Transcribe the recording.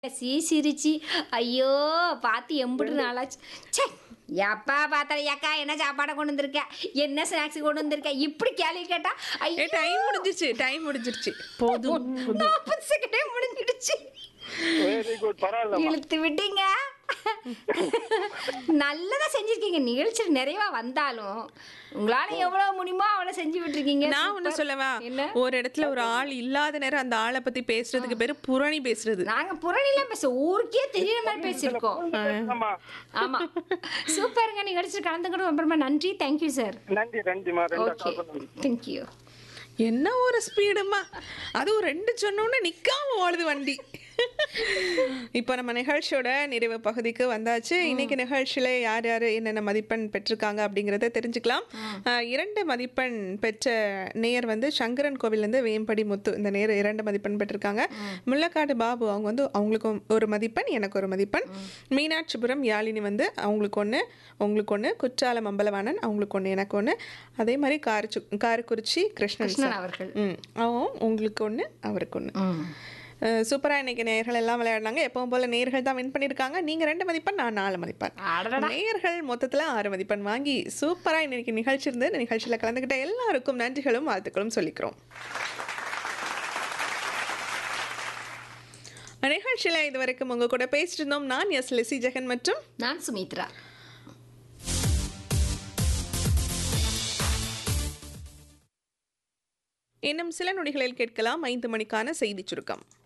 C சிரிச்சு ஐயோ பார்த்து எம்பிட்டு நாளாச்சு ச்சே எப்பா பார்த்தாலும் ஏக்கா என்ன சாப்பாடை கொண்டு வந்திருக்க என்ன ஸ்நாக்ஸ் கொண்டு வந்திருக்க இப்படி கேள்வி கேட்டா ஏ ஐயோ டைம் முடிஞ்சிருச்சு டைம் முடிஞ்சிருச்சு போதும் நாற்பது செகண்டே முடிஞ்சிடுச்சு வெரி குட் பரவாயில்ல இழுத்து விட்டீங்க நல்லதா செஞ்சிருக்கீங்க நிகழ்ச்சியில் நிறைவா வந்தாலும் உங்களால எவ்வளவு முடியுமோ அவ்வளவு செஞ்சு விட்டுருக்கீங்க நான் ஒண்ணு Super. சொல்லவா என்ன ஒரு இடத்துல ஒரு ஆள் இல்லாத நேரம் அந்த ஆளை பத்தி பேசுறதுக்கு பேரு புரணி பேசுறது நாங்க புறணில பேச ஊருக்கே தெரியற மாதிரி பேசியிருக்கோம் ஆமா ஆமா சூப்பருங்க நிகழ்ச்சி கலந்துக்கிட்டு ரொம்ப ரொம்ப நன்றி தேங்க்யூ சார் நன்றி நன்றிமா ரெண்டா ஓகே கால் பண்ணுங்க தேங்க்யூ என்ன ஒரு ஸ்பீடுமா அதுவும் ரெண்டு சொன்னோன்னு நிக்காம ஓடுது வண்டி இப்போ நம்ம நிகழ்ச்சியோட நிறைவு பகுதிக்கு வந்தாச்சு இன்னைக்கு நிகழ்ச்சியில யார் யார் என்னென்ன மதிப்பெண் பெற்றிருக்காங்க அப்படிங்கிறத தெரிஞ்சுக்கலாம் ஆஹ், இரண்டு மதிப்பெண் பெற்ற நேயர் வந்து சங்கரன் கோவிலேருந்து வேம்படி முத்து இந்த நேர் இரண்டு மதிப்பெண் பெற்றிருக்காங்க முள்ளக்காடு பாபு அவங்க வந்து அவங்களுக்கு ஒரு மதிப்பெண் எனக்கு ஒரு மதிப்பெண் மீனாட்சிபுரம் யாழினி வந்து அவங்களுக்கு ஒன்று உங்களுக்கு ஒன்று குற்றாலம் அம்பலவாணன் அவங்களுக்கு ஒன்று எனக்கு ஒன்று அதே மாதிரி காரச்சு காரக்குறிச்சி கிருஷ்ணன் கிருஷ்ணன் சார். அவர்கள் ம் அவன் உங்களுக்கு ஒன்று அவருக்கு ஒன்று ம் சூப்பராக இன்னைக்கு நேர்கள் எல்லாம் விளையாடினாங்க எப்பவும் போல நேர்கள் தான் வின் பண்ணியிருக்காங்க நீங்கள் ரெண்டு மதிப்பெண் நான் நாலு மதிப்பெண் அடடடா. நேர்கள் மொத்தத்தில் ஆறு மதிப்பெண் வாங்கி சூப்பராக இன்னைக்கு நிகழ்ச்சி இருந்து இந்த நிகழ்ச்சியில் கலந்துக்கிட்ட எல்லாருக்கும் நன்றிகளும் வாழ்த்துக்களும் சொல்லிக்கிறோம் நிகழ்ச்சியில் இது வரைக்கும் உங்க கூட பேசிட்டு இருந்தோம் நான் எஸ் லெசி ஜெகன் மற்றும் நான் சுமித்ரா இன்னும் சில நொடிகளில் கேட்கலாம் ஐந்து மணிக்கான செய்தி சுருக்கம்